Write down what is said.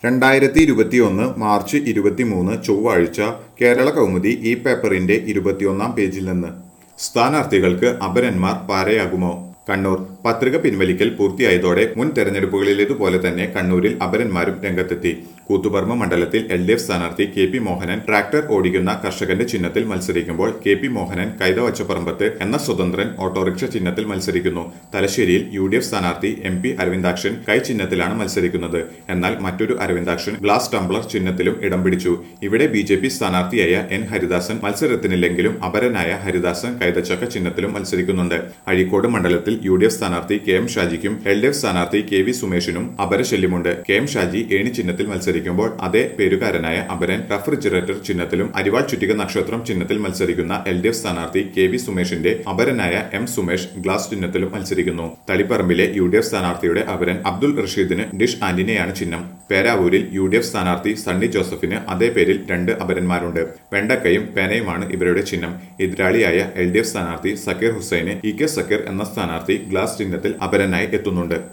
രണ്ടായിരത്തി ഇരുപത്തിയൊന്ന് മാർച്ച് ഇരുപത്തിമൂന്ന് ചൊവ്വാഴ്ച കേരള കൗമുദി ഈ പേപ്പറിന്റെ ഇരുപത്തിയൊന്നാം പേജിൽ നിന്ന് സ്ഥാനാർത്ഥികൾക്ക് അപരന്മാർ പാരയാകുമോ കണ്ണൂർ പത്രിക പിൻവലിക്കൽ പൂർത്തിയായതോടെ മുൻ തെരഞ്ഞെടുപ്പുകളിലേതുപോലെ തന്നെ കണ്ണൂരിൽ അപരന്മാരും രംഗത്തെത്തി കൂത്തുപറമ്പ് മണ്ഡലത്തിൽ എൽ ഡി എഫ് സ്ഥാനാർത്ഥി കെ പി മോഹനൻ ട്രാക്ടർ ഓടിക്കുന്ന കർഷകന്റെ ചിഹ്നത്തിൽ മത്സരിക്കുമ്പോൾ കെ പി മോഹനൻ കൈതവച്ചപ്പറമ്പത്ത് എന്ന സ്വതന്ത്രൻ ഓട്ടോറിക്ഷ ചിഹ്നത്തിൽ മത്സരിക്കുന്നു തലശ്ശേരിയിൽ യു ഡി എഫ് സ്ഥാനാർത്ഥി എം പി അരവിന്ദാക്ഷൻ കൈ ചിഹ്നത്തിലാണ് മത്സരിക്കുന്നത് എന്നാൽ മറ്റൊരു അരവിന്ദാക്ഷൻ ഗ്ലാസ് ടംബ്ലർ ചിഹ്നത്തിലും ഇടം പിടിച്ചു ഇവിടെ ബി ജെ പി സ്ഥാനാർത്ഥിയായ എൻ ഹരിദാസൻ മത്സരത്തിനില്ലെങ്കിലും അപരനായ ഹരിദാസൻ കൈതച്ചക്ക ചിഹ്നത്തിലും മത്സരിക്കുന്നുണ്ട് അഴീക്കോട് മണ്ഡലത്തിൽ യു ഡി എഫ് സ്ഥാനാർത്ഥി കെ എം ഷാജിക്കും എൽ ഡി എഫ് സ്ഥാനാർത്ഥി കെ വി സുമേഷിനും അപരശല്യമുണ്ട് കെ എം ഷാജി ഏണി ചിഹ്നത്തിൽ മത്സരിക്കുമ്പോൾ അതേ പേരുകാരനായ അപരൻ റഫ്രിജറേറ്റർ ചിഹ്നത്തിലും അരിവാൾ ചുറ്റിക നക്ഷത്രം ചിഹ്നത്തിൽ മത്സരിക്കുന്ന എൽ ഡി എഫ് സ്ഥാനാർത്ഥി കെ വി സുമേഷിന്റെ അപരനായ എം സുമേഷ് ഗ്ലാസ് ചിഹ്നത്തിലും മത്സരിക്കുന്നു തളിപ്പറമ്പിലെ യു ഡി എഫ് സ്ഥാനാർത്ഥിയുടെ അപരൻ അബ്ദുൾ റഷീദിന് ഡിഷ് ആന്റിനെയാണ് ചിഹ്നം പേരാവൂരിൽ യു ഡി എഫ് സ്ഥാനാർത്ഥി സണ്ണി ജോസഫിന് അതേ പേരിൽ രണ്ട് അപരന്മാരുണ്ട് വെണ്ടക്കയും പേനയുമാണ് ഇവരുടെ ചിഹ്നം എതിരാളിയായ എൽ ഡി എഫ് സ്ഥാനാർത്ഥി സക്കീർ ഹുസൈന് ഇ കെ സക്കീർ എന്ന സ്ഥാനാർത്ഥി ഗ്ലാസ് ചിഹ്നത്തിൽ അപരനായി എത്തുന്നുണ്ട്